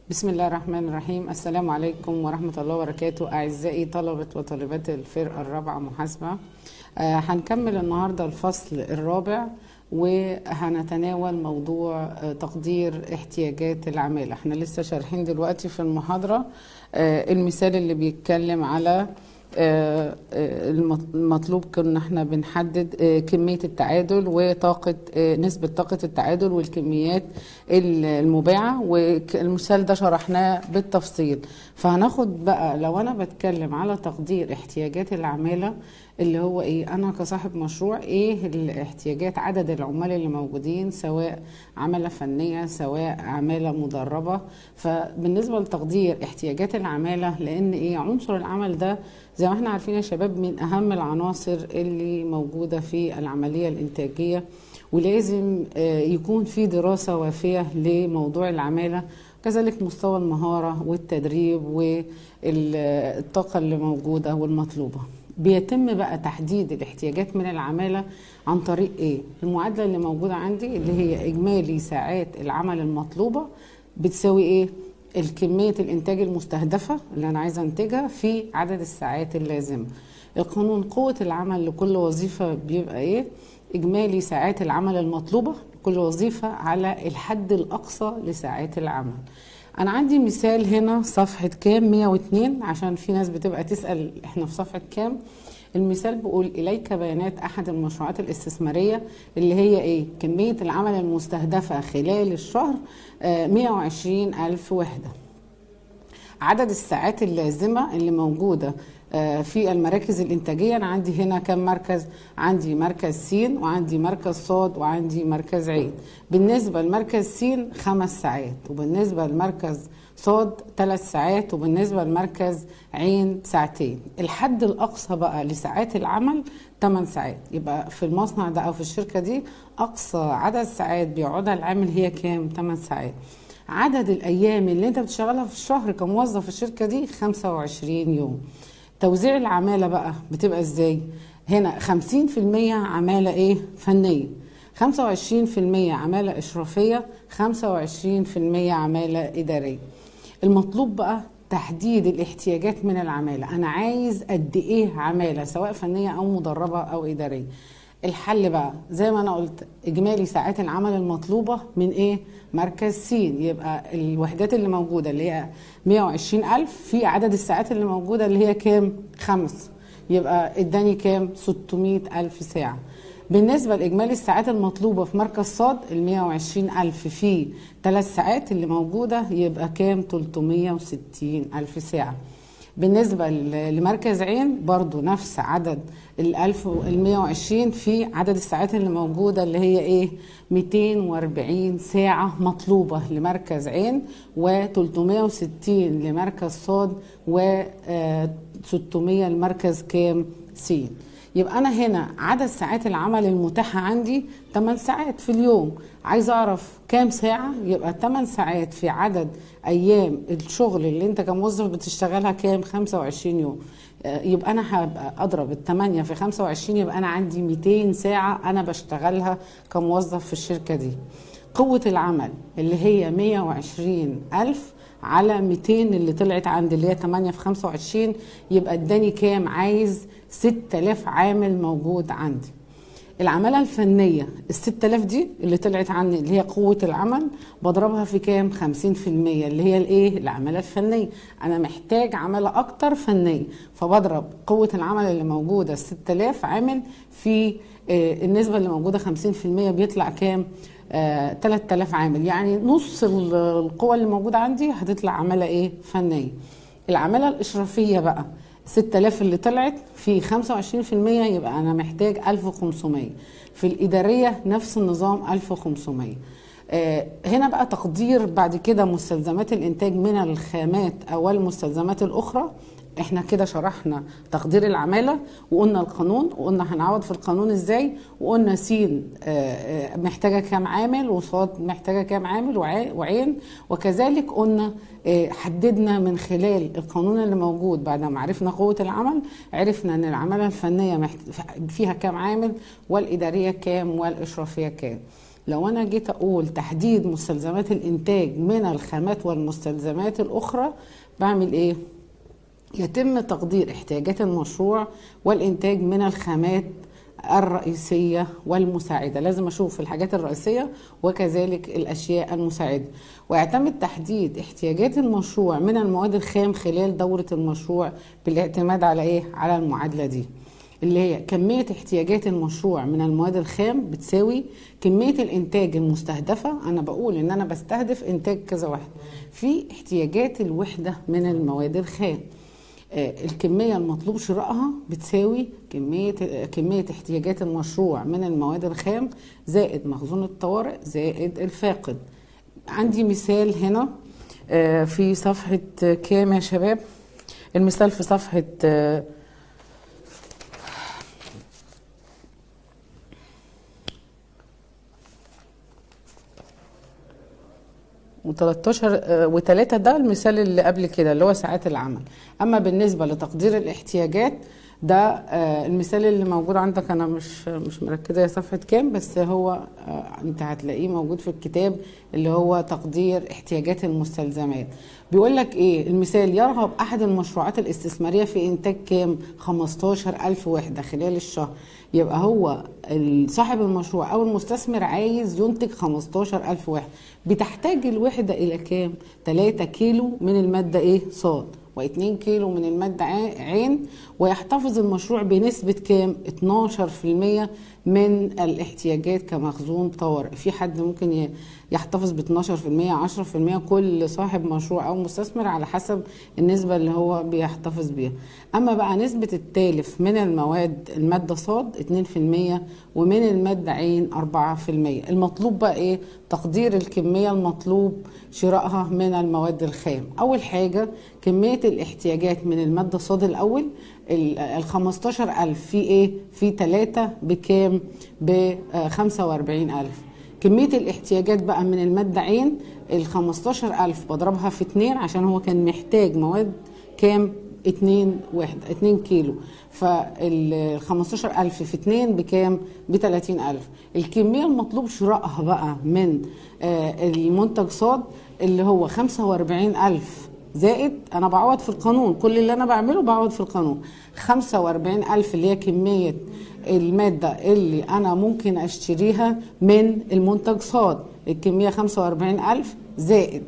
بسم الله الرحمن الرحيم السلام عليكم ورحمة الله وبركاته أعزائي طلبة وطالبات الفرقة الرابعة محاسبة آه، هنكمل النهاردة الفصل الرابع وهنتناول موضوع آه، تقدير احتياجات العمالة احنا لسه شارحين دلوقتي في المحاضرة آه، المثال اللي بيتكلم على آه، آه، المط- المطلوب كنا احنا بنحدد آه، كمية التعادل وطاقة آه، نسبة طاقة التعادل والكميات ال- المباعة والمثال ده شرحناه بالتفصيل فهناخد بقى لو انا بتكلم على تقدير احتياجات العمالة اللي هو ايه انا كصاحب مشروع ايه الاحتياجات عدد العمال اللي موجودين سواء عمالة فنية سواء عمالة مدربة فبالنسبة لتقدير احتياجات العمالة لان ايه عنصر العمل ده زي ما احنا عارفين يا شباب من اهم العناصر اللي موجودة في العملية الانتاجية ولازم آه، يكون في دراسة وافية لموضوع العمالة كذلك مستوى المهارة والتدريب والطاقة اللي موجودة والمطلوبة بيتم بقى تحديد الاحتياجات من العمالة عن طريق ايه المعادلة اللي موجودة عندي اللي هي اجمالي ساعات العمل المطلوبة بتساوي ايه الكمية الانتاج المستهدفة اللي انا عايزة انتجها في عدد الساعات اللازمة القانون قوة العمل لكل وظيفة بيبقى ايه اجمالي ساعات العمل المطلوبة لكل وظيفة على الحد الاقصى لساعات العمل انا عندي مثال هنا صفحة كام 102 عشان في ناس بتبقى تسأل احنا في صفحة كام المثال بيقول إليك بيانات أحد المشروعات الاستثمارية اللي هي إيه؟ كمية العمل المستهدفة خلال الشهر آه، 120 ألف وحدة عدد الساعات اللازمة اللي موجودة آه، في المراكز الإنتاجية أنا عندي هنا كم مركز عندي مركز س وعندي مركز صاد وعندي مركز عين بالنسبة لمركز س خمس ساعات وبالنسبة لمركز صاد ثلاث ساعات وبالنسبة لمركز عين ساعتين الحد الأقصى بقى لساعات العمل 8 ساعات يبقى في المصنع ده أو في الشركة دي أقصى عدد ساعات بيقعدها العامل هي كام 8 ساعات عدد الايام اللي انت بتشتغلها في الشهر كموظف في الشركه دي 25 يوم توزيع العماله بقى بتبقى ازاي هنا 50% عماله ايه فنيه 25% عماله اشرافيه 25% عماله اداريه المطلوب بقى تحديد الاحتياجات من العماله انا عايز قد ايه عماله سواء فنيه او مدربه او اداريه الحل بقى زي ما انا قلت اجمالي ساعات العمل المطلوبه من ايه مركز س يبقى الوحدات اللي موجوده اللي هي 120 الف في عدد الساعات اللي موجوده اللي هي كام خمس يبقى اداني كام 600 الف ساعه بالنسبة لإجمالي الساعات المطلوبة في مركز صاد ال 120 ألف في ثلاث ساعات اللي موجودة يبقى كام 360 ألف ساعة بالنسبة ل- لمركز عين برضو نفس عدد ال 1000 ال 120 في عدد الساعات اللي موجودة اللي هي ايه 240 ساعة مطلوبة لمركز عين و 360 لمركز صاد و آه، 600 لمركز كام سين يبقى انا هنا عدد ساعات العمل المتاحه عندي 8 ساعات في اليوم عايز اعرف كام ساعه يبقى 8 ساعات في عدد ايام الشغل اللي انت كموظف بتشتغلها كام 25 يوم آه، يبقى انا هبقى اضرب ال 8 في 25 يبقى انا عندي 200 ساعه انا بشتغلها كموظف في الشركه دي قوة العمل اللي هي 120 ألف على 200 اللي طلعت عند اللي هي 8 في 25 يبقى اداني كام عايز 6000 عامل موجود عندي العمالة الفنية ال 6000 دي اللي طلعت عندي اللي هي قوة العمل بضربها في كام 50% اللي هي الايه العمالة الفنية انا محتاج عمالة اكتر فنية فبضرب قوة العمل اللي موجودة 6000 عامل في آه، النسبة اللي موجودة 50% بيطلع كام آه، 3000 عامل يعني نص ال- القوى اللي موجودة عندي هتطلع عمالة ايه فنية العمالة الإشرافية بقى 6000 اللي طلعت في 25% يبقى أنا محتاج 1500 في الإدارية نفس النظام 1500 آه، هنا بقى تقدير بعد كده مستلزمات الإنتاج من الخامات أو المستلزمات الأخرى احنا كده شرحنا تقدير العمالة وقلنا القانون وقلنا هنعوض في القانون ازاي وقلنا س آه، آه، محتاجة كام عامل وصاد محتاجة كام عامل وعي- وعين وكذلك قلنا آه، حددنا من خلال القانون اللي موجود بعد ما عرفنا قوة العمل عرفنا ان العمالة الفنية محت- فيها كام عامل والإدارية كام والإشرافية كام لو انا جيت اقول تحديد مستلزمات الانتاج من الخامات والمستلزمات الاخرى بعمل ايه يتم تقدير احتياجات المشروع والانتاج من الخامات الرئيسية والمساعدة لازم أشوف الحاجات الرئيسية وكذلك الأشياء المساعدة ويعتمد تحديد احتياجات المشروع من المواد الخام خلال دورة المشروع بالاعتماد على إيه؟ على المعادلة دي اللي هي كمية احتياجات المشروع من المواد الخام بتساوي كمية الإنتاج المستهدفة أنا بقول إن أنا بستهدف إنتاج كذا واحد في احتياجات الوحدة من المواد الخام الكمية المطلوب شرائها بتساوي كمية كمية احتياجات المشروع من المواد الخام زائد مخزون الطوارئ زائد الفاقد. عندي مثال هنا في صفحة كام يا شباب؟ المثال في صفحة و13 و3 ده المثال اللي قبل كده اللي هو ساعات العمل اما بالنسبه لتقدير الاحتياجات ده المثال اللي موجود عندك انا مش مش مركزه يا صفحه كام بس هو انت هتلاقيه موجود في الكتاب اللي هو تقدير احتياجات المستلزمات بيقول لك ايه المثال يرغب احد المشروعات الاستثماريه في انتاج كام 15000 وحده خلال الشهر يبقى هو صاحب المشروع او المستثمر عايز ينتج 15000 وحده بتحتاج الوحده الى كام 3 كيلو من الماده ايه صاد و2 كيلو من المادة عين ويحتفظ المشروع بنسبة كام 12% من الاحتياجات كمخزون طوارئ في حد ممكن يحتفظ ب 12% 10% كل صاحب مشروع او مستثمر على حسب النسبة اللي هو بيحتفظ بيها اما بقى نسبة التالف من المواد المادة صاد 2% ومن المادة عين 4% المطلوب بقى ايه تقدير الكمية المطلوب شرائها من المواد الخام اول حاجة كمية الاحتياجات من المادة صاد الاول ال 15000 في ايه في 3 بكام ب 45000 كمية الاحتياجات بقى من المادة عين ال 15000 بضربها في 2 عشان هو كان محتاج مواد كام 2 وحدة 2 كيلو فال 15000 في 2 بكام ب 30000 الكمية المطلوب شرائها بقى من المنتج صاد اللي هو 45000 زائد انا بعوض في القانون كل اللي انا بعمله بعوض في القانون 45000 اللي هي كميه الماده اللي انا ممكن اشتريها من المنتج صاد الكميه 45000 زائد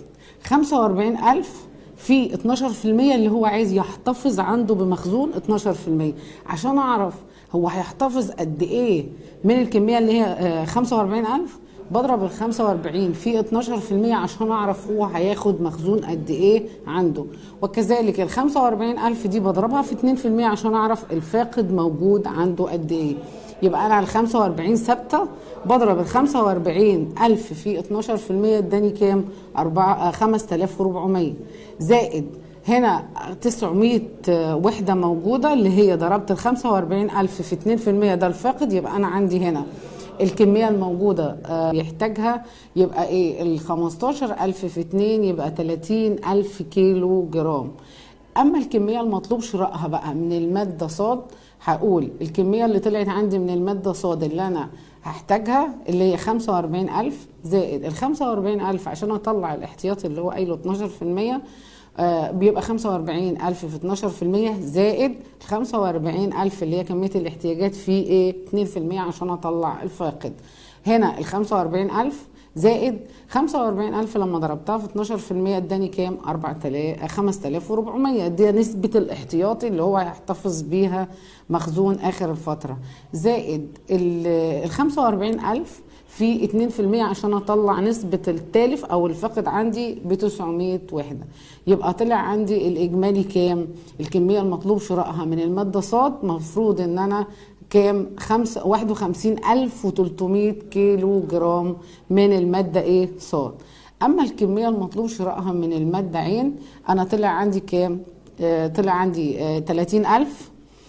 45000 في 12% اللي هو عايز يحتفظ عنده بمخزون 12% عشان اعرف هو هيحتفظ قد ايه من الكميه اللي هي 45000 بضرب ال 45 في 12% عشان اعرف هو هياخد مخزون قد ايه عنده وكذلك ال 45000 دي بضربها في 2% عشان اعرف الفاقد موجود عنده قد ايه يبقى انا ال 45 ثابته بضرب ال 45000 في 12% اداني كام 4 5400 زائد هنا 900 وحده موجوده اللي هي ضربت ال 45000 في 2% ده الفاقد يبقى انا عندي هنا الكمية الموجودة يحتاجها يبقى ايه ال 15000 في 2 يبقى 30000 كيلو جرام اما الكمية المطلوب شرائها بقى من المادة صاد هقول الكمية اللي طلعت عندي من المادة صاد اللي انا هحتاجها اللي هي 45000 زائد ال 45000 عشان اطلع الاحتياطي اللي هو قايله 12% آه بيبقى 45000 في 12% زائد ال 45000 اللي هي كميه الاحتياجات في ايه 2% عشان اطلع الفاقد هنا ال 45000 زائد 45000 لما ضربتها في 12% اداني كام 4000 5400 دي نسبه الاحتياطي اللي هو هيحتفظ بيها مخزون اخر الفتره زائد ال 45000 في 2% عشان اطلع نسبة التالف او الفاقد عندي ب 900 وحدة يبقى طلع عندي الاجمالي كام الكمية المطلوب شرائها من المادة صاد مفروض ان انا كام خمسة واحد وخمسين ألف وتلتمية كيلو جرام من المادة ايه صاد اما الكمية المطلوب شرائها من المادة عين انا طلع عندي كام آه طلع عندي آه 30 ألف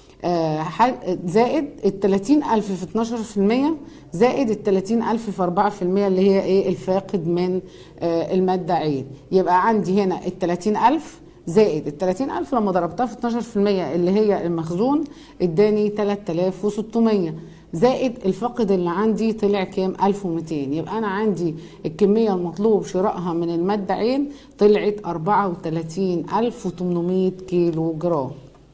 آه زائد ال 30000 في 12% زائد ال 30000 في 4% اللي هي ايه الفاقد من آه الماده عين يبقى عندي هنا ال 30000 زائد ال 30000 لما ضربتها في 12% اللي هي المخزون اداني 3600 زائد الفقد اللي عندي طلع كام 1200 يبقى انا عندي الكميه المطلوب شرائها من الماده عين طلعت 34800 كيلو جرام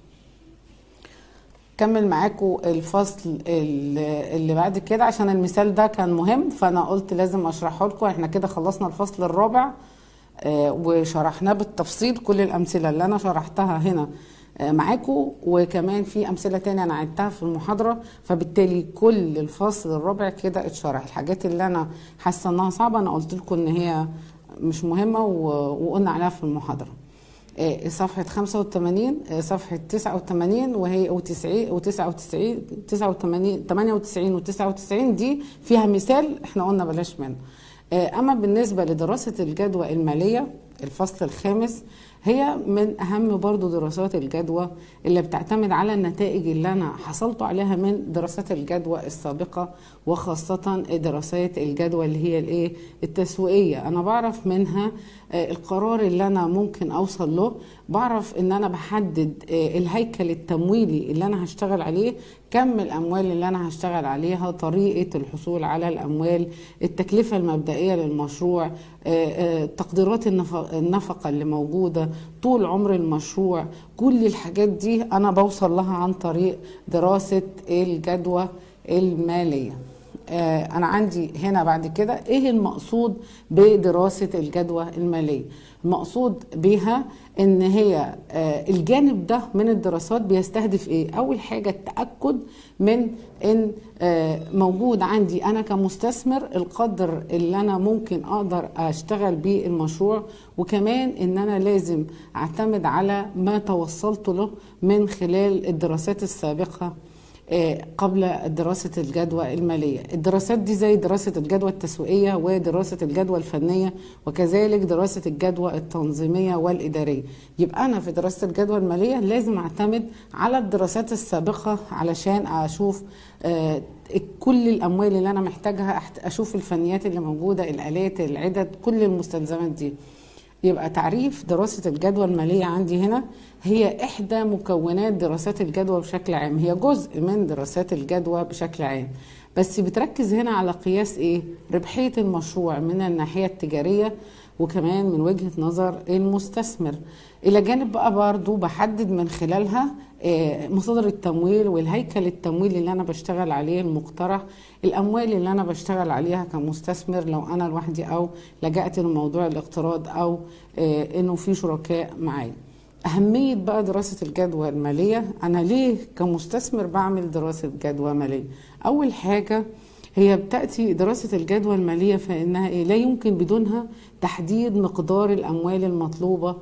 كمل معاكم الفصل اللي بعد كده عشان المثال ده كان مهم فانا قلت لازم اشرحه لكم احنا كده خلصنا الفصل الرابع آه، وشرحناه بالتفصيل كل الامثله اللي انا شرحتها هنا آه، معاكم وكمان في امثله تانية انا عدتها في المحاضره فبالتالي كل الفصل الرابع كده اتشرح الحاجات اللي انا حاسه انها صعبه انا قلت لكم ان هي مش مهمه وقلنا عليها في المحاضره آه، صفحة 85 صفحة 89 وهي و90 و99 89 98 و99 دي فيها مثال احنا قلنا بلاش منه آه، أما بالنسبة لدراسة الجدوى المالية الفصل الخامس هي من أهم برضو دراسات الجدوى اللي بتعتمد على النتائج اللي أنا حصلت عليها من دراسات الجدوى السابقة وخاصة دراسات الجدوى اللي هي الإيه التسويقية أنا بعرف منها آه، القرار اللي أنا ممكن أوصل له بعرف إن أنا بحدد آه، الهيكل التمويلي اللي أنا هشتغل عليه كم الأموال اللي أنا هشتغل عليها طريقة الحصول على الأموال التكلفة المبدئية للمشروع تقديرات النفقة اللي موجودة طول عمر المشروع كل الحاجات دي أنا بوصل لها عن طريق دراسة الجدوى المالية آه، انا عندي هنا بعد كده ايه المقصود بدراسه الجدوى الماليه المقصود بها ان هي آه، الجانب ده من الدراسات بيستهدف ايه اول حاجه التاكد من ان آه، موجود عندي انا كمستثمر القدر اللي انا ممكن اقدر اشتغل بيه المشروع وكمان ان انا لازم اعتمد على ما توصلت له من خلال الدراسات السابقه آه، قبل دراسة الجدوى المالية الدراسات دي زي دراسة الجدوى التسويقية ودراسة الجدوى الفنية وكذلك دراسة الجدوى التنظيمية والإدارية يبقى أنا في دراسة الجدوى المالية لازم أعتمد على الدراسات السابقة علشان أشوف آه، كل الأموال اللي أنا محتاجها أشوف الفنيات اللي موجودة الآلات العدد كل المستلزمات دي يبقى تعريف دراسة الجدوى المالية عندي هنا هي إحدى مكونات دراسات الجدوى بشكل عام هي جزء من دراسات الجدوى بشكل عام بس بتركز هنا على قياس إيه؟ ربحية المشروع من الناحية التجارية وكمان من وجهة نظر المستثمر إلى جانب بقى برضو بحدد من خلالها آه، مصادر التمويل والهيكل التمويلي اللي أنا بشتغل عليه المقترح الأموال اللي أنا بشتغل عليها كمستثمر لو أنا لوحدي أو لجأت لموضوع الاقتراض أو آه، إنه في شركاء معايا أهمية بقى دراسة الجدوى المالية أنا ليه كمستثمر بعمل دراسة جدوى مالية أول حاجة هي بتأتي دراسة الجدوى المالية فإنها إيه؟ لا يمكن بدونها تحديد مقدار الأموال المطلوبة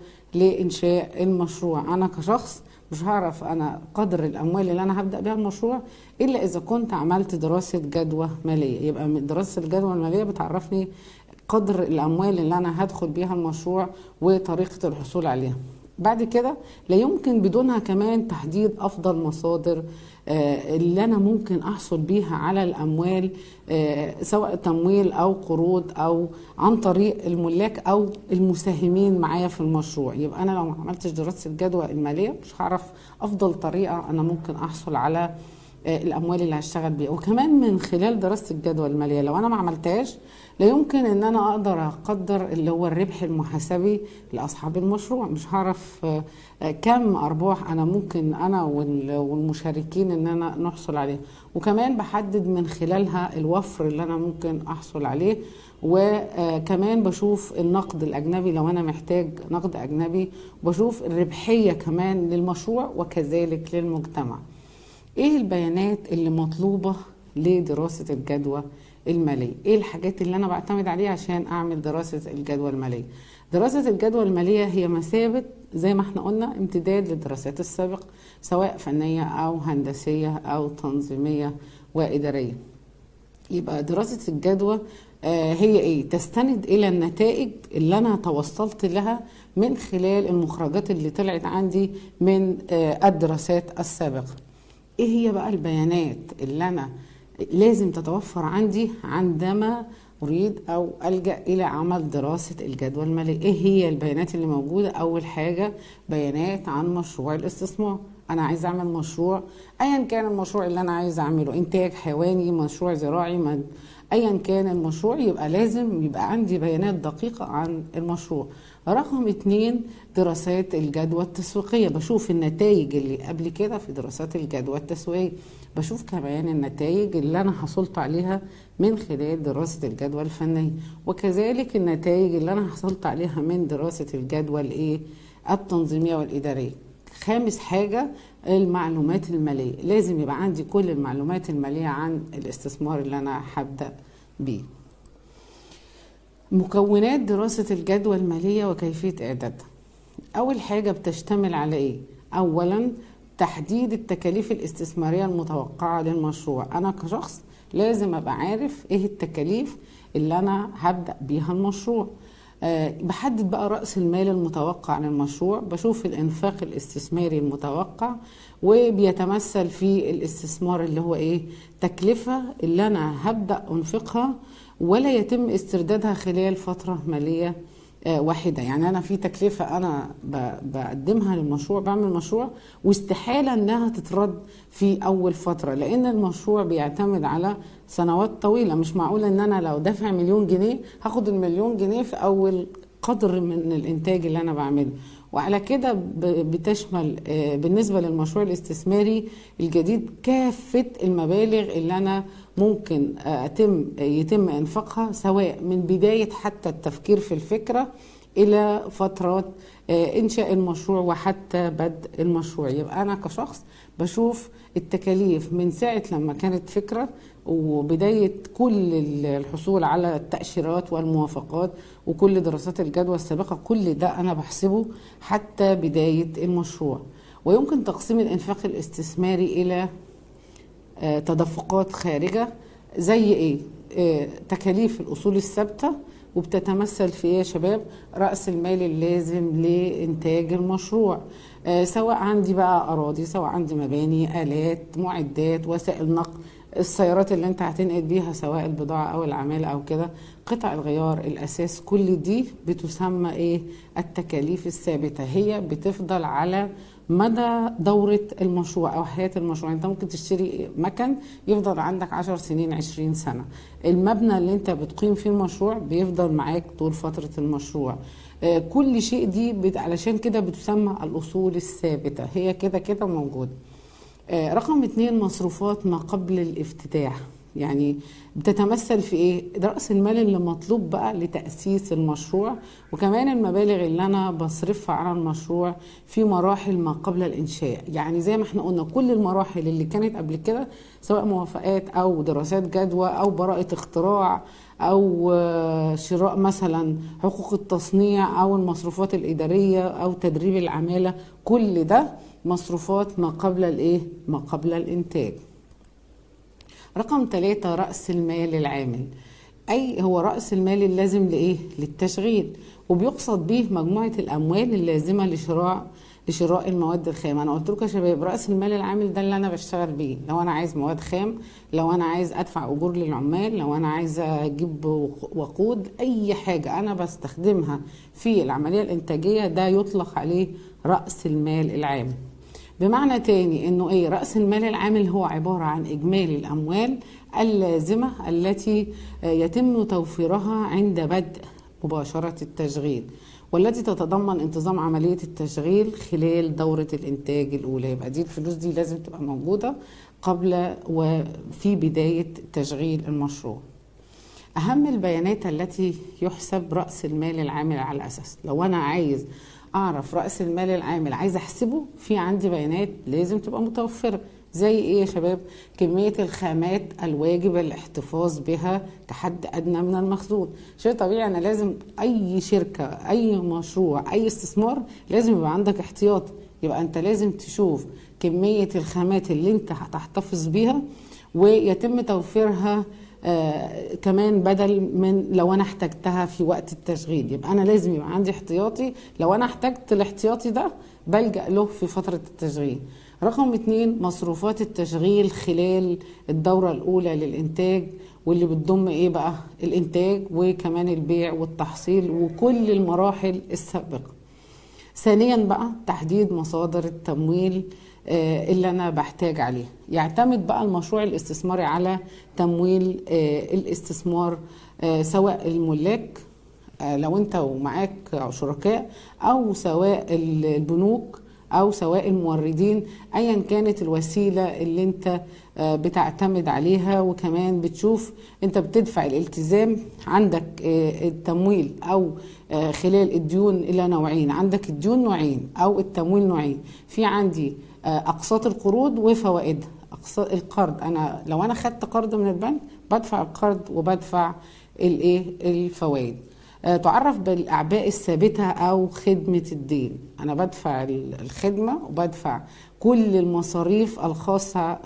لإنشاء المشروع أنا كشخص مش هعرف أنا قدر الأموال اللي أنا هبدأ بها المشروع إلا إذا كنت عملت دراسة جدوى مالية يبقى دراسة الجدوى المالية بتعرفني قدر الأموال اللي أنا هدخل بيها المشروع وطريقة الحصول عليها بعد كده لا يمكن بدونها كمان تحديد افضل مصادر آه، اللي انا ممكن احصل بيها على الاموال آه، سواء تمويل او قروض او عن طريق الملاك او المساهمين معايا في المشروع يبقى انا لو ما عملتش دراسه الجدوى الماليه مش هعرف افضل طريقه انا ممكن احصل على آه، الاموال اللي هشتغل بيها وكمان من خلال دراسه الجدوى الماليه لو انا ما عملتهاش لا يمكن ان انا اقدر اقدر اللي هو الربح المحاسبي لاصحاب المشروع مش هعرف آه، كم ارباح انا ممكن انا والمشاركين ان انا نحصل عليه وكمان بحدد من خلالها الوفر اللي انا ممكن احصل عليه وكمان بشوف النقد الاجنبي لو انا محتاج نقد اجنبي وبشوف الربحيه كمان للمشروع وكذلك للمجتمع ايه البيانات اللي مطلوبه لدراسه الجدوى الماليه ايه الحاجات اللي انا بعتمد عليها عشان اعمل دراسه الجدوى الماليه دراسه الجدوى الماليه هي مثابه زي ما احنا قلنا امتداد للدراسات السابقه سواء فنيه او هندسيه او تنظيميه واداريه يبقى دراسه الجدوى آه، هي ايه تستند الى النتائج اللي انا توصلت لها من خلال المخرجات اللي طلعت عندي من آه، الدراسات السابقه ايه هي بقى البيانات اللي انا لازم تتوفر عندي عندما اريد او الجا الى عمل دراسه الجدوى الماليه ايه هي البيانات اللي موجوده اول حاجه بيانات عن مشروع الاستثمار انا عايز اعمل مشروع ايا كان المشروع اللي انا عايز اعمله انتاج حيواني مشروع زراعي من ايا كان المشروع يبقى لازم يبقى عندي بيانات دقيقه عن المشروع رقم اتنين دراسات الجدوى التسويقيه بشوف النتائج اللي قبل كده في دراسات الجدوى التسويقيه بشوف كمان النتائج اللي انا حصلت عليها من خلال دراسه الجدوى الفنيه وكذلك النتائج اللي انا حصلت عليها من دراسه الجدوى الايه التنظيميه والاداريه خامس حاجة المعلومات المالية لازم يبقى عندي كل المعلومات المالية عن الاستثمار اللي أنا هبدأ بيه مكونات دراسة الجدوى المالية وكيفية إعدادها أول حاجة بتشتمل على إيه؟ أولا تحديد التكاليف الاستثمارية المتوقعة للمشروع أنا كشخص لازم أبقى عارف إيه التكاليف اللي أنا هبدأ بيها المشروع أه بحدد بقى رأس المال المتوقع للمشروع بشوف الإنفاق الاستثماري المتوقع وبيتمثل في الاستثمار اللي هو إيه تكلفة اللي أنا هبدأ أنفقها ولا يتم استردادها خلال فترة مالية آه واحدة يعني أنا في تكلفة أنا بقدمها للمشروع بعمل مشروع واستحالة أنها تترد في أول فترة لأن المشروع بيعتمد على سنوات طويلة مش معقول أن أنا لو دافع مليون جنيه هاخد المليون جنيه في أول قدر من الإنتاج اللي أنا بعمله وعلى كده بتشمل بالنسبة للمشروع الاستثماري الجديد كافة المبالغ اللي أنا ممكن أتم يتم إنفاقها سواء من بداية حتى التفكير في الفكرة إلى فترات إنشاء المشروع وحتى بدء المشروع يبقى أنا كشخص بشوف التكاليف من ساعة لما كانت فكرة وبداية كل الحصول على التأشيرات والموافقات وكل دراسات الجدوى السابقة كل ده أنا بحسبه حتى بداية المشروع ويمكن تقسيم الإنفاق الاستثماري إلى تدفقات خارجة زي إيه؟ تكاليف الأصول الثابتة وبتتمثل في ايه يا شباب راس المال اللازم لانتاج المشروع آه سواء عندي بقى اراضي سواء عندي مباني الات معدات وسائل نقل السيارات اللي انت هتنقل بيها سواء البضاعة او العمالة او كده قطع الغيار الاساس كل دي بتسمى ايه التكاليف الثابتة هي بتفضل على مدى دورة المشروع أو حياة المشروع أنت ممكن تشتري مكن يفضل عندك 10 سنين 20 سنة المبنى اللي أنت بتقيم فيه المشروع بيفضل معاك طول فترة المشروع آه كل شيء دي بت... علشان كده بتسمى الأصول الثابتة هي كده كده موجودة آه رقم اتنين مصروفات ما قبل الافتتاح يعني بتتمثل في ايه راس المال اللي مطلوب بقى لتاسيس المشروع وكمان المبالغ اللي انا بصرفها على المشروع في مراحل ما قبل الانشاء يعني زي ما احنا قلنا كل المراحل اللي كانت قبل كده سواء موافقات او دراسات جدوى او براءه اختراع او شراء مثلا حقوق التصنيع او المصروفات الاداريه او تدريب العماله كل ده مصروفات ما قبل الايه ما قبل الانتاج رقم ثلاثة رأس المال العامل أي هو رأس المال اللازم لإيه؟ للتشغيل وبيقصد به مجموعة الأموال اللازمة لشراء لشراء المواد الخام أنا قلت لكم يا شباب رأس المال العامل ده اللي أنا بشتغل بيه لو أنا عايز مواد خام لو أنا عايز أدفع أجور للعمال لو أنا عايز أجيب وقود أي حاجة أنا بستخدمها في العملية الإنتاجية ده يطلق عليه رأس المال العامل بمعنى تاني انه ايه راس المال العامل هو عباره عن اجمالي الاموال اللازمه التي يتم توفيرها عند بدء مباشره التشغيل والتي تتضمن انتظام عمليه التشغيل خلال دوره الانتاج الاولى يبقى دي الفلوس دي لازم تبقى موجوده قبل وفي بدايه تشغيل المشروع اهم البيانات التي يحسب راس المال العامل على اساس لو انا عايز اعرف راس المال العامل عايز احسبه في عندي بيانات لازم تبقى متوفره زي ايه يا شباب كميه الخامات الواجب الاحتفاظ بها كحد ادنى من المخزون شيء طبيعي انا لازم اي شركه اي مشروع اي استثمار لازم يبقى عندك احتياط يبقى انت لازم تشوف كميه الخامات اللي انت هتحتفظ بيها ويتم توفيرها آه كمان بدل من لو انا احتجتها في وقت التشغيل يبقى انا لازم يبقى عندي احتياطي لو انا احتجت الاحتياطي ده بلجا له في فتره التشغيل رقم اتنين مصروفات التشغيل خلال الدورة الأولى للإنتاج واللي بتضم إيه بقى الإنتاج وكمان البيع والتحصيل وكل المراحل السابقة ثانيا بقى تحديد مصادر التمويل آه، اللي انا بحتاج عليه يعتمد بقى المشروع الاستثماري على تمويل آه، الاستثمار آه، سواء الملاك لو انت ومعاك شركاء او سواء البنوك او سواء الموردين ايا كانت الوسيله اللي انت بتعتمد عليها وكمان بتشوف انت بتدفع الالتزام عندك التمويل او خلال الديون الى نوعين عندك الديون نوعين او التمويل نوعين في عندي اقساط القروض وفوائدها اقساط القرض انا لو انا خدت قرض من البنك بدفع القرض وبدفع الايه الفوائد آه، تعرف بالاعباء الثابته او خدمه الدين انا بدفع الخدمه وبدفع كل المصاريف الخاصه آه،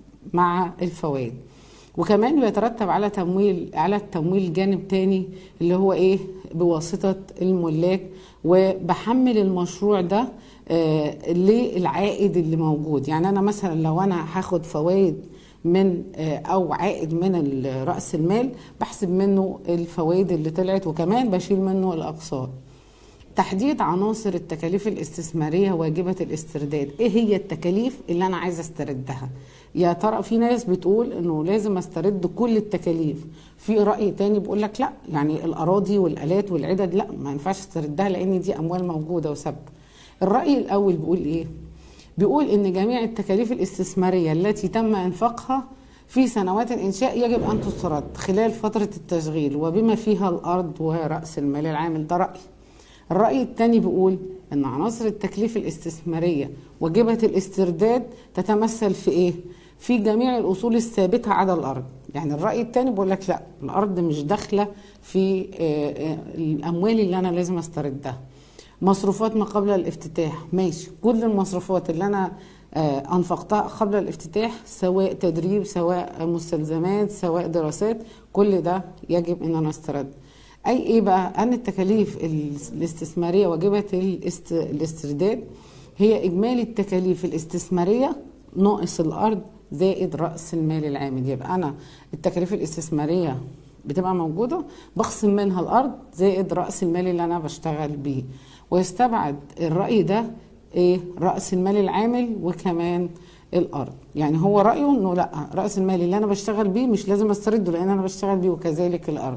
مع الفوائد وكمان بيترتب على تمويل على التمويل جانب تاني اللي هو ايه بواسطه الملاك وبحمل المشروع ده آه للعائد اللي موجود يعني انا مثلا لو انا هاخد فوائد من آه او عائد من راس المال بحسب منه الفوائد اللي طلعت وكمان بشيل منه الاقساط تحديد عناصر التكاليف الاستثماريه واجبه الاسترداد ايه هي التكاليف اللي انا عايزه استردها يا ترى في ناس بتقول انه لازم استرد كل التكاليف في راي تاني بيقول لك لا يعني الاراضي والالات والعدد لا ما ينفعش استردها لان دي اموال موجوده وثابته الراي الاول بيقول ايه بيقول ان جميع التكاليف الاستثماريه التي تم انفاقها في سنوات الانشاء يجب ان تسترد خلال فتره التشغيل وبما فيها الارض وراس المال العامل ده راي الراي الثاني بيقول ان عناصر التكليف الاستثماريه واجبه الاسترداد تتمثل في ايه في جميع الاصول الثابته على الارض يعني الراي الثاني بيقول لك لا الارض مش داخله في آه، آه، الاموال اللي انا لازم استردها مصروفات ما قبل الافتتاح ماشي كل المصروفات اللي انا آه، انفقتها قبل الافتتاح سواء تدريب سواء مستلزمات سواء دراسات كل ده يجب ان انا استرد اي ايه بقى ان التكاليف الاستثماريه واجبه الاسترداد هي اجمالي التكاليف الاستثماريه ناقص الارض زائد راس المال العامل يبقى انا التكاليف الاستثماريه بتبقى موجوده بخصم منها الارض زائد راس المال اللي انا بشتغل بيه ويستبعد الراي ده ايه راس المال العامل وكمان الارض يعني هو رايه انه لا راس المال اللي انا بشتغل بيه مش لازم استرده لان انا بشتغل بيه وكذلك الارض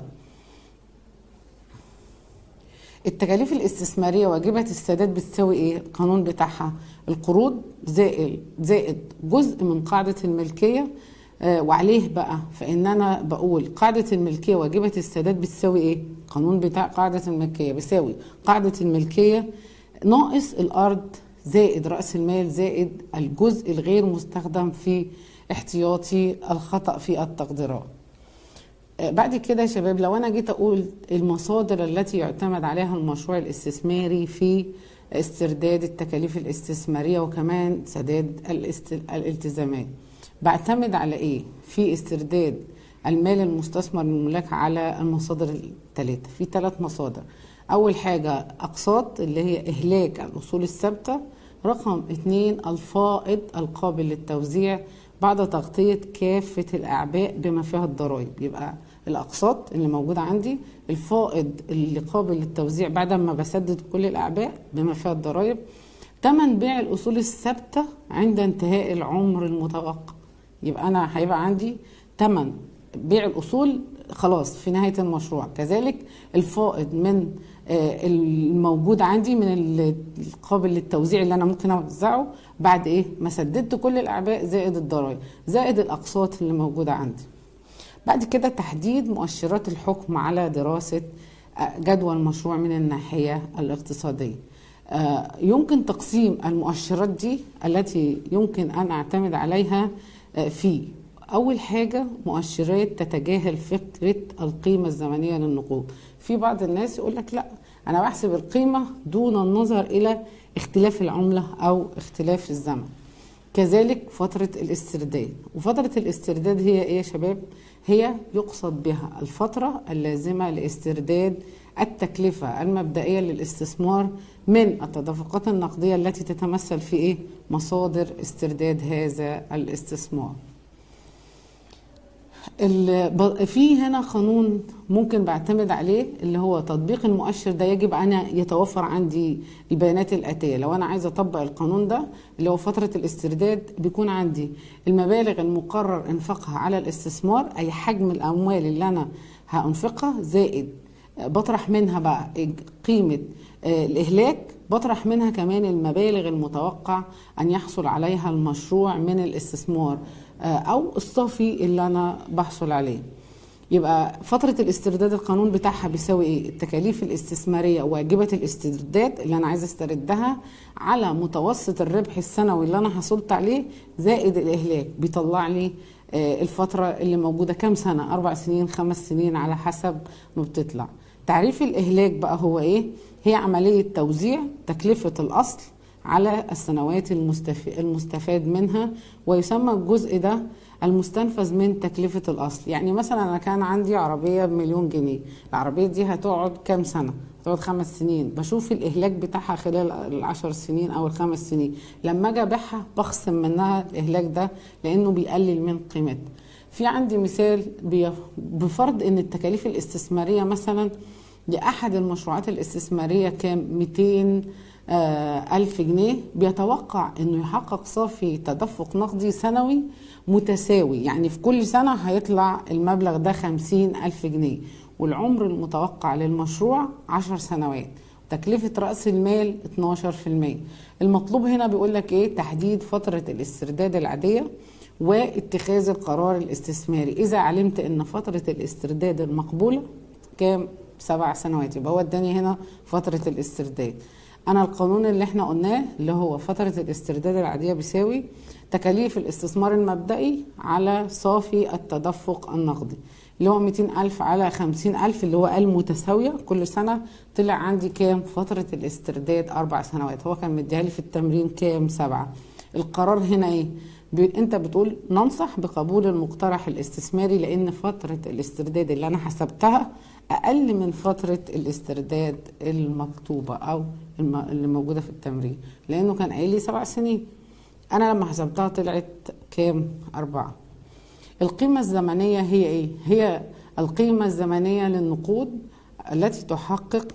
التكاليف الاستثماريه واجبه السداد بتساوي ايه القانون بتاعها القروض زائد زائد جزء من قاعده الملكيه آه وعليه بقى فان انا بقول قاعده الملكيه واجبه السداد بتساوي ايه القانون بتاع قاعده الملكيه بيساوي قاعده الملكيه ناقص الارض زائد راس المال زائد الجزء الغير مستخدم في احتياطي الخطا في التقديرات آه، بعد كده يا شباب لو انا جيت اقول المصادر التي يعتمد عليها المشروع الاستثماري في استرداد التكاليف الاستثماريه وكمان سداد الالتزامات بعتمد على ايه في استرداد المال المستثمر للملاك على المصادر الثلاثه في ثلاث مصادر اول حاجه اقساط اللي هي اهلاك الاصول الثابته رقم اثنين الفائض القابل للتوزيع بعد تغطية كافة الأعباء بما فيها الضرائب يبقى الأقساط اللي موجودة عندي الفائض اللي قابل للتوزيع بعد ما بسدد كل الأعباء بما فيها الضرائب تمن بيع الأصول الثابتة عند انتهاء العمر المتوقع يبقى أنا هيبقى عندي تمن بيع الأصول خلاص في نهاية المشروع كذلك الفائض من آه، الموجود عندي من القابل للتوزيع اللي انا ممكن اوزعه بعد ايه ما سددت كل الاعباء زائد الضرائب زائد الاقساط اللي موجوده عندي بعد كده تحديد مؤشرات الحكم على دراسه آه، جدوى المشروع من الناحيه الاقتصاديه آه، يمكن تقسيم المؤشرات دي التي يمكن ان اعتمد عليها في اول حاجه مؤشرات تتجاهل فكره القيمه الزمنيه للنقود في بعض الناس يقول لك لا انا بحسب القيمه دون النظر الى اختلاف العمله او اختلاف الزمن كذلك فترة الاسترداد وفترة الاسترداد هي ايه يا شباب هي يقصد بها الفترة اللازمة لاسترداد التكلفة المبدئية للاستثمار من التدفقات النقدية التي تتمثل في ايه مصادر استرداد هذا الاستثمار في هنا قانون ممكن بعتمد عليه اللي هو تطبيق المؤشر ده يجب ان يتوفر عندي البيانات الاتيه لو انا عايزه اطبق القانون ده اللي هو فتره الاسترداد بيكون عندي المبالغ المقرر انفاقها على الاستثمار اي حجم الاموال اللي انا هانفقها زائد بطرح منها بقى قيمه الاهلاك بطرح منها كمان المبالغ المتوقع ان يحصل عليها المشروع من الاستثمار او الصافي اللي انا بحصل عليه يبقى فترة الاسترداد القانون بتاعها بيساوي ايه؟ التكاليف الاستثمارية واجبة الاسترداد اللي انا عايزة استردها على متوسط الربح السنوي اللي انا حصلت عليه زائد الاهلاك بيطلع لي الفترة اللي موجودة كام سنة؟ أربع سنين خمس سنين على حسب ما بتطلع. تعريف الإهلاك بقى هو إيه؟ هي عملية توزيع تكلفة الأصل على السنوات المستفاد منها ويسمى الجزء ده المستنفذ من تكلفة الأصل يعني مثلا أنا كان عندي عربية بمليون جنيه العربية دي هتقعد كام سنة هتقعد خمس سنين بشوف الإهلاك بتاعها خلال العشر سنين أو الخمس سنين لما أجي أبيعها بخصم منها الإهلاك ده لأنه بيقلل من قيمتها في عندي مثال بفرض ان التكاليف الاستثماريه مثلا لأحد المشروعات الاستثمارية كام 200 آه ألف جنيه بيتوقع أنه يحقق صافي تدفق نقدي سنوي متساوي يعني في كل سنة هيطلع المبلغ ده 50 ألف جنيه والعمر المتوقع للمشروع 10 سنوات تكلفة رأس المال 12% المطلوب هنا بيقول لك إيه تحديد فترة الاسترداد العادية واتخاذ القرار الاستثماري إذا علمت أن فترة الاسترداد المقبولة كام سبع سنوات يبقى هو اداني هنا فترة الاسترداد أنا القانون اللي احنا قلناه اللي هو فترة الاسترداد العادية بيساوي تكاليف الاستثمار المبدئي على صافي التدفق النقدي اللي هو 200 ألف على 50 ألف اللي هو المتساوية كل سنة طلع عندي كام فترة الاسترداد أربع سنوات هو كان مديها لي في التمرين كام سبعة القرار هنا إيه انت بتقول ننصح بقبول المقترح الاستثماري لان فتره الاسترداد اللي انا حسبتها اقل من فتره الاسترداد المكتوبه او اللي موجوده في التمرين لانه كان قايل لي سبع سنين انا لما حسبتها طلعت كام اربعه القيمه الزمنيه هي ايه هي القيمه الزمنيه للنقود التي تحقق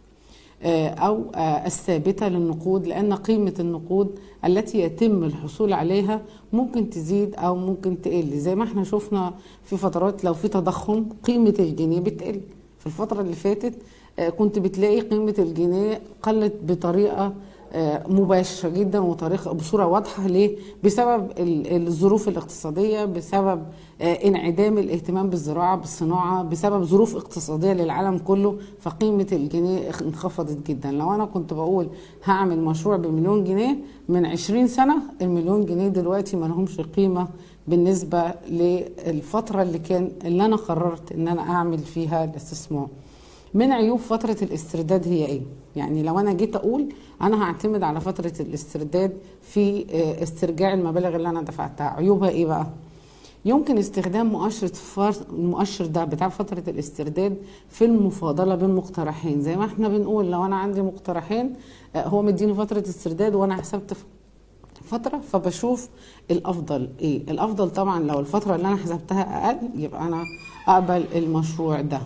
أو الثابتة للنقود لأن قيمة النقود التي يتم الحصول عليها ممكن تزيد أو ممكن تقل زي ما احنا شفنا في فترات لو في تضخم قيمة الجنيه بتقل في الفترة اللي فاتت كنت بتلاقي قيمة الجنيه قلت بطريقة مباشرة جدا وطريقة بصورة واضحة ليه؟ بسبب الظروف الاقتصادية بسبب انعدام الاهتمام بالزراعة بالصناعة بسبب ظروف اقتصادية للعالم كله فقيمة الجنيه انخفضت جدا لو أنا كنت بقول هعمل مشروع بمليون جنيه من 20 سنة المليون جنيه دلوقتي ما لهمش قيمة بالنسبة للفترة اللي كان اللي أنا قررت إن أنا أعمل فيها الاستثمار من عيوب فترة الاسترداد هي ايه؟ يعني لو انا جيت اقول انا هعتمد على فترة الاسترداد في استرجاع المبالغ اللي انا دفعتها، عيوبها ايه بقى؟ يمكن استخدام مؤشر المؤشر ده بتاع فترة الاسترداد في المفاضلة بين مقترحين، زي ما احنا بنقول لو انا عندي مقترحين هو مديني فترة استرداد وانا حسبت فترة فبشوف الافضل ايه؟ الافضل طبعا لو الفترة اللي انا حسبتها اقل يبقى انا اقبل المشروع ده.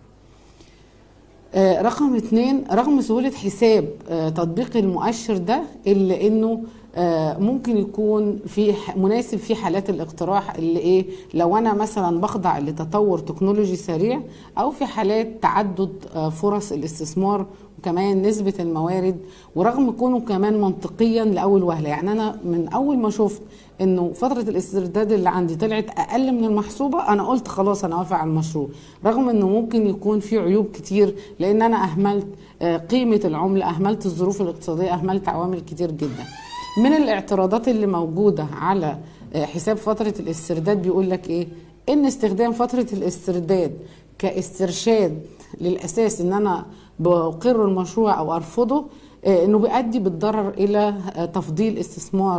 آه رقم اتنين رغم سهولة حساب آه تطبيق المؤشر ده إلا إنه آه ممكن يكون في مناسب في حالات الاقتراح اللي إيه لو أنا مثلا بخضع لتطور تكنولوجي سريع أو في حالات تعدد فرص الاستثمار وكمان نسبة الموارد ورغم كونه كمان منطقيا لأول وهلة يعني أنا من أول ما شفت انه فتره الاسترداد اللي عندي طلعت اقل من المحسوبه انا قلت خلاص انا وافق على المشروع رغم انه ممكن يكون في عيوب كتير لان انا اهملت قيمه العمله اهملت الظروف الاقتصاديه اهملت عوامل كتير جدا من الاعتراضات اللي موجوده على حساب فتره الاسترداد بيقول لك ايه ان استخدام فتره الاسترداد كاسترشاد للاساس ان انا بقر المشروع او ارفضه انه بيؤدي بالضرر الى تفضيل استثمار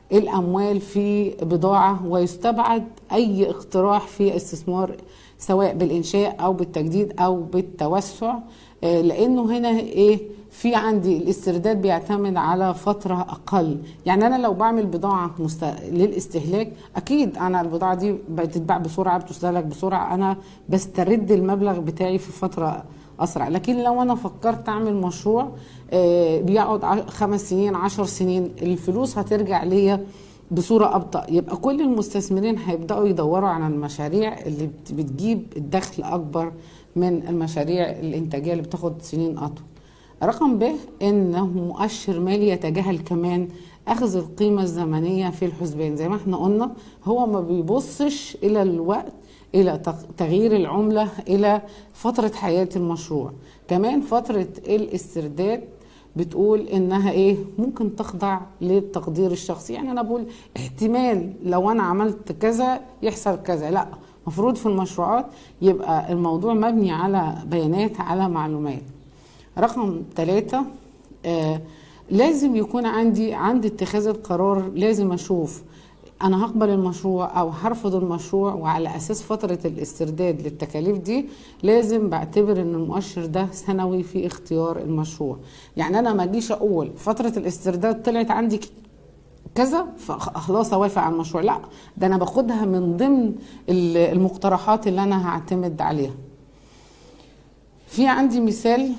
الاموال في بضاعه ويستبعد اي اقتراح في استثمار سواء بالانشاء او بالتجديد او بالتوسع آه، لانه هنا ايه في عندي الاسترداد بيعتمد على فترة أقل يعني أنا لو بعمل بضاعة مست... للاستهلاك أكيد أنا البضاعة دي بتتباع بسرعة بتستهلك بسرعة أنا بسترد المبلغ بتاعي في فترة أسرع لكن لو أنا فكرت أعمل مشروع آه، بيقعد ع- خمس سنين عشر سنين الفلوس هترجع ليا بصورة أبطأ يبقى كل المستثمرين هيبدأوا يدوروا على المشاريع اللي بت- بتجيب الدخل أكبر من المشاريع الإنتاجية اللي بتاخد سنين أطول رقم ب انه مؤشر مالي يتجاهل كمان اخذ القيمه الزمنيه في الحسبان زي ما احنا قلنا هو ما بيبصش الى الوقت الى تغ- تغيير العمله الى فتره حياه المشروع كمان فتره الاسترداد بتقول انها ايه ممكن تخضع للتقدير الشخصي يعني انا بقول احتمال لو انا عملت كذا يحصل كذا لا مفروض في المشروعات يبقى الموضوع مبني على بيانات على معلومات رقم ثلاثة آه لازم يكون عندي عند اتخاذ القرار لازم أشوف أنا هقبل المشروع أو هرفض المشروع وعلى أساس فترة الاسترداد للتكاليف دي لازم بعتبر إن المؤشر ده سنوي في اختيار المشروع يعني أنا ما أجيش أقول فترة الاسترداد طلعت عندي ك- كذا فخلاص اوافق على المشروع لا ده انا باخدها من ضمن ال- المقترحات اللي انا هعتمد عليها في عندي مثال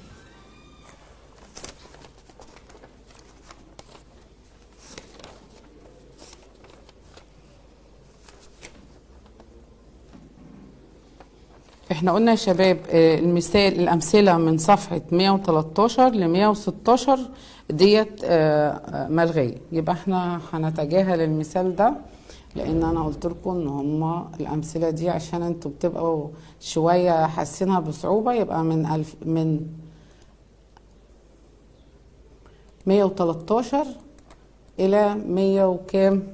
احنا قلنا يا شباب آه، المثال الامثله من صفحه 113 ل 116 ديت آه، آه، ملغيه يبقى احنا هنتجاهل المثال ده لان انا قلت لكم ان هما الامثله دي عشان انتوا بتبقوا شويه حاسينها بصعوبه يبقى من الف من 113 الى 100 وكام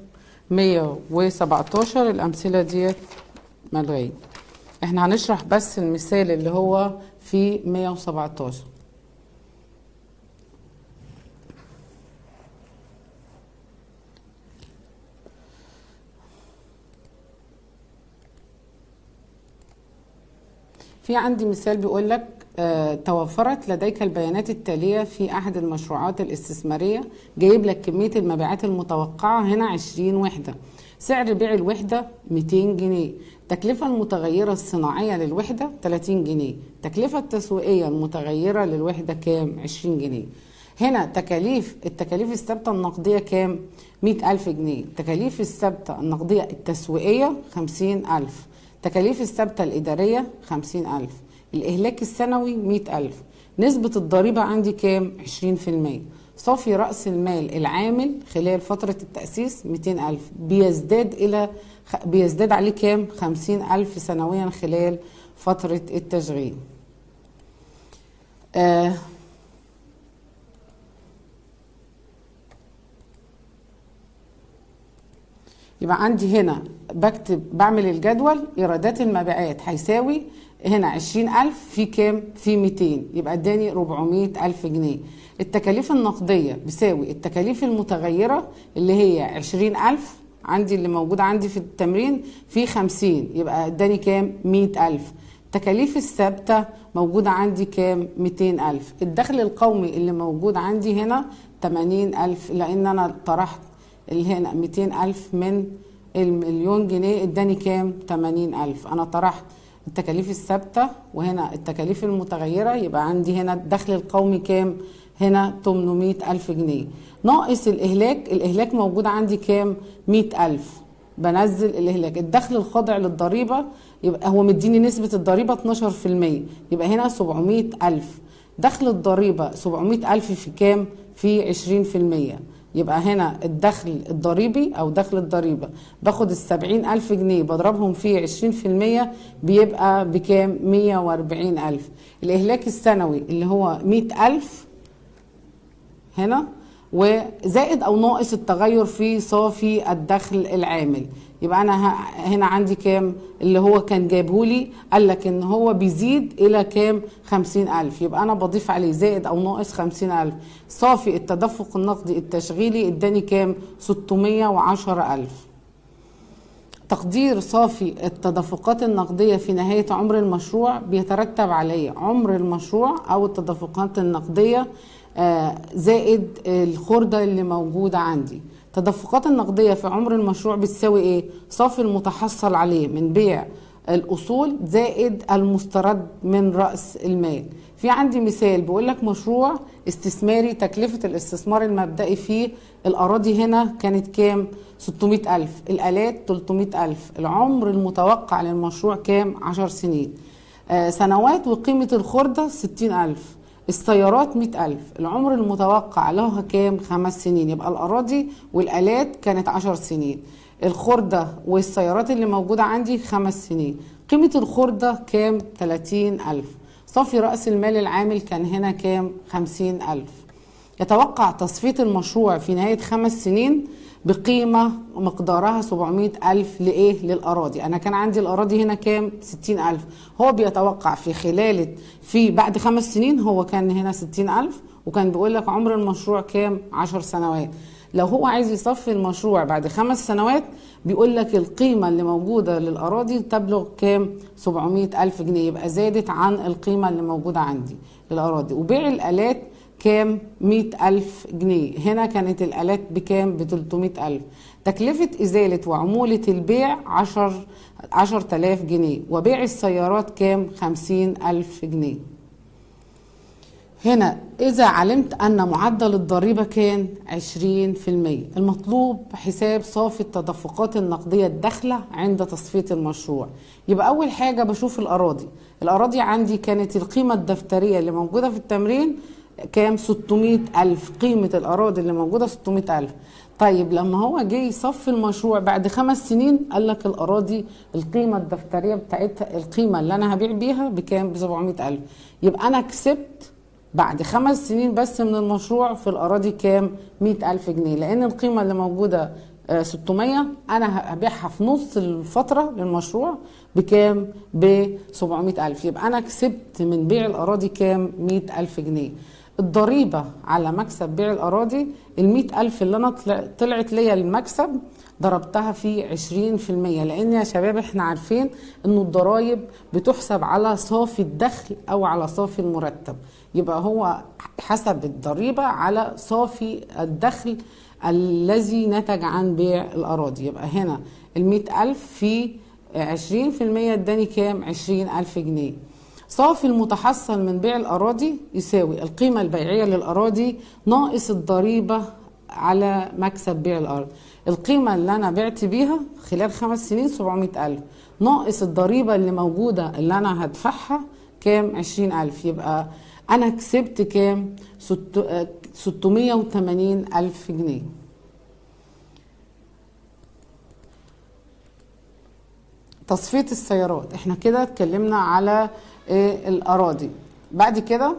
117 الامثله ديت ملغيه احنا هنشرح بس المثال اللي هو في 117 في عندي مثال بيقول لك آه، توفرت لديك البيانات التالية في أحد المشروعات الاستثمارية جايب لك كمية المبيعات المتوقعة هنا 20 وحدة سعر بيع الوحدة 200 جنيه التكلفة المتغيرة الصناعية للوحدة 30 جنيه التكلفة التسويقية المتغيرة للوحدة كام 20 جنيه هنا تكاليف التكاليف الثابتة النقدية كام 100 ألف جنيه التكاليف الثابتة النقدية التسويقية 50 ألف تكاليف الثابتة الإدارية 50 ألف الإهلاك السنوي 100 ألف نسبة الضريبة عندي كام 20% صافي رأس المال العامل خلال فترة التأسيس 200 ألف بيزداد إلى خ- بيزداد عليه كام 50 ألف سنويا خلال فترة التشغيل آه يبقى عندي هنا بكتب بعمل الجدول ايرادات المبيعات هيساوي هنا 20000 في كام؟ في 200 يبقى اداني 400000 جنيه التكاليف النقدية بيساوي التكاليف المتغيرة اللي هي 20000 عندي اللي موجود عندي في التمرين في 50 يبقى اداني كام؟ 100000 التكاليف الثابتة موجودة عندي كام؟ 200000 الدخل القومي اللي موجود عندي هنا 80000 لأن أنا طرحت اللي هنا 200 ألف من المليون جنيه اداني كام 80 ألف أنا طرحت التكاليف الثابتة وهنا التكاليف المتغيرة يبقى عندي هنا الدخل القومي كام هنا 800 ألف جنيه ناقص الإهلاك الإهلاك موجود عندي كام 100 ألف بنزل الإهلاك الدخل الخاضع للضريبة يبقى هو مديني نسبة الضريبة 12% يبقى هنا 700 ألف دخل الضريبة 700 ألف في كام في 20% يبقى هنا الدخل الضريبي او دخل الضريبه باخد السبعين الف جنيه بضربهم في عشرين في المية بيبقى بكام مية واربعين الف الاهلاك السنوي اللي هو مئة الف هنا وزائد او ناقص التغير في صافي الدخل العامل يبقى انا ه- هنا عندي كام اللي هو كان جايبه لي قال لك ان هو بيزيد الى كام خمسين الف يبقى انا بضيف عليه زائد او ناقص خمسين الف صافي التدفق النقدي التشغيلي اداني كام ستمية وعشرة الف تقدير صافي التدفقات النقدية في نهاية عمر المشروع بيترتب عليه عمر المشروع أو التدفقات النقدية آه، زائد الخردة اللي موجودة عندي التدفقات النقدية في عمر المشروع بتساوي ايه؟ صافي المتحصل عليه من بيع الأصول زائد المسترد من رأس المال في عندي مثال بيقول لك مشروع استثماري تكلفة الاستثمار المبدئي فيه الأراضي هنا كانت كام؟ 600 ألف الآلات 300 ألف العمر المتوقع للمشروع كام؟ 10 سنين آه سنوات وقيمة الخردة 60 ألف السيارات 100 ألف العمر المتوقع لها كام؟ خمس سنين يبقى الأراضي والآلات كانت 10 سنين الخردة والسيارات اللي موجودة عندي خمس سنين قيمة الخردة كام؟ 30 ألف صافي رأس المال العامل كان هنا كام؟ 50 ألف يتوقع تصفية المشروع في نهاية خمس سنين بقيمة مقدارها 700 ألف لإيه؟ للأراضي أنا كان عندي الأراضي هنا كام؟ 60 ألف هو بيتوقع في خلال في بعد خمس سنين هو كان هنا 60 ألف وكان بيقول لك عمر المشروع كام؟ 10 سنوات لو هو عايز يصفي المشروع بعد خمس سنوات بيقول لك القيمة اللي موجودة للأراضي تبلغ كام 700 ألف جنيه يبقى زادت عن القيمة اللي موجودة عندي للأراضي وبيع الآلات كام 100 ألف جنيه هنا كانت الآلات بكام ب 300 ألف تكلفة إزالة وعمولة البيع 10 10000 جنيه وبيع السيارات كام 50 ألف جنيه هنا إذا علمت أن معدل الضريبة كان 20% المطلوب حساب صافي التدفقات النقدية الداخلة عند تصفية المشروع يبقى أول حاجة بشوف الأراضي الأراضي عندي كانت القيمة الدفترية اللي موجودة في التمرين كام 600 ألف قيمة الأراضي اللي موجودة 600 ألف طيب لما هو جه يصفي المشروع بعد خمس سنين قال لك الأراضي القيمة الدفترية بتاعتها القيمة اللي أنا هبيع بيها بكام ب 700 ألف يبقى أنا كسبت بعد خمس سنين بس من المشروع في الأراضي كام 100 ألف جنيه لأن القيمة اللي موجودة آه، 600 أنا هبيعها في نص الفترة للمشروع بكام ب 700 ألف يبقى أنا كسبت من بيع الأراضي كام 100 ألف جنيه الضريبة على مكسب بيع الأراضي المئة ألف اللي أنا طلع- طلعت ليا المكسب ضربتها في عشرين في المية لأن يا شباب احنا عارفين أنه الضرايب بتحسب على صافي الدخل أو على صافي المرتب يبقى هو حسب الضريبة على صافي الدخل الذي نتج عن بيع الأراضي يبقى هنا المئة ألف في عشرين في المية اداني كام عشرين ألف جنيه صافي المتحصل من بيع الأراضي يساوي القيمة البيعية للأراضي ناقص الضريبة على مكسب بيع الأرض القيمة اللي أنا بعت بيها خلال خمس سنين 700 ألف ناقص الضريبة اللي موجودة اللي أنا هدفعها كام 20 ألف يبقى أنا كسبت كام ست- آه، 680 ألف جنيه تصفية السيارات احنا كده اتكلمنا على إيه الأراضي بعد كده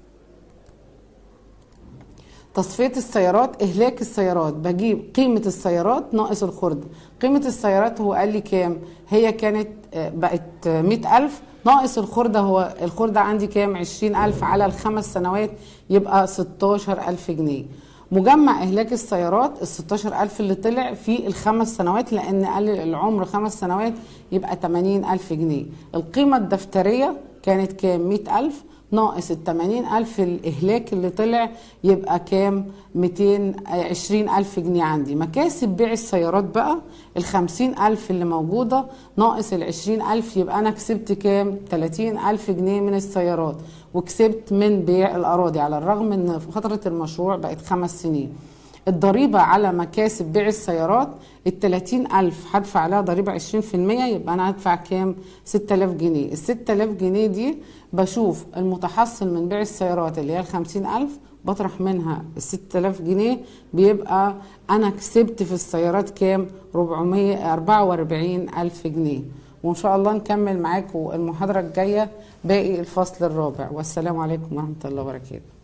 تصفية السيارات إهلاك السيارات بجيب قيمة السيارات ناقص الخردة قيمة السيارات هو قال لي كام هي كانت آه، بقت مئة ألف ناقص الخردة هو الخردة عندي كام عشرين ألف على الخمس سنوات يبقى ستاشر ألف جنيه مجمع إهلاك السيارات ال 16000 اللي طلع في الخمس سنوات لأن قال العمر خمس سنوات يبقى 80000 جنيه القيمة الدفترية كانت كام 100000 ناقص ال 80000 الإهلاك اللي طلع يبقى كام 220 ألف جنيه عندي مكاسب بيع السيارات بقى ال 50 ألف اللي موجودة ناقص ال 20 ألف يبقى أنا كسبت كام 30 ألف جنيه من السيارات وكسبت من بيع الأراضي على الرغم أن فترة المشروع بقت خمس سنين الضريبة على مكاسب بيع السيارات ال 30 ألف هدفع عليها ضريبة 20% يبقى أنا هدفع كام 6000 جنيه ال 6000 جنيه دي بشوف المتحصل من بيع السيارات اللي هي ال 50 ألف بطرح منها ال 6000 جنيه بيبقى أنا كسبت في السيارات كام 444 ألف جنيه وإن شاء الله نكمل معاكم المحاضرة الجاية باقي الفصل الرابع والسلام عليكم ورحمة الله وبركاته